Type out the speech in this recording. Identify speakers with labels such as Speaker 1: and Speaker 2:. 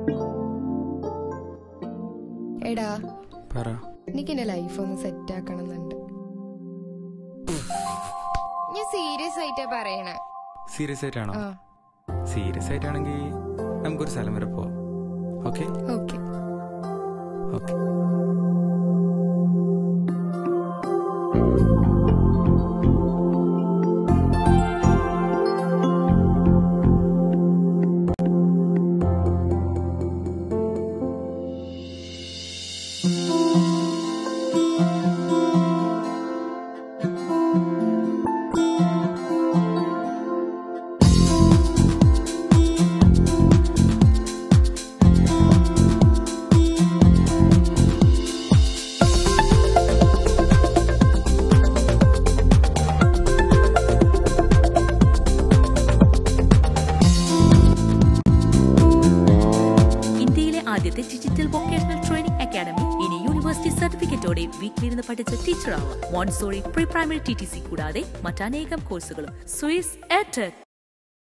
Speaker 1: എടാ
Speaker 2: പറ
Speaker 1: എനിക്ക് എന്റെ ലൈഫ് ഒന്ന് സെറ്റ് ആക്കണം എന്നുണ്ട് ഞാൻ സീരിയസ് ആയിട്ടാ പറയണേ
Speaker 2: സീരിയസ് ആയിട്ടാണോ
Speaker 1: ആ
Speaker 2: സീരിയസ് ആയിട്ടാണെങ്കിൽ നമുക്കൊരു സ്ഥലം വരെ പോവാം ഓക്കെ
Speaker 1: ഓക്കെ
Speaker 2: ഓക്കെ
Speaker 3: ഇന്ത്യയിലെ ആദ്യത്തെ ഡിജിറ്റൽ വൊക്കേഷണൽ ട്രെയിനിംഗ് അക്കാദമി ഇനി യൂണിവേഴ്സിറ്റി സർട്ടിഫിക്കറ്റോടെ വീട്ടിലിരുന്ന് പഠിച്ച ടീച്ചറാവാം Montessori pre primary T T C കൂടാതെ മറ്റനേകം കോഴ്സുകളും സ്വിസ് എടെക്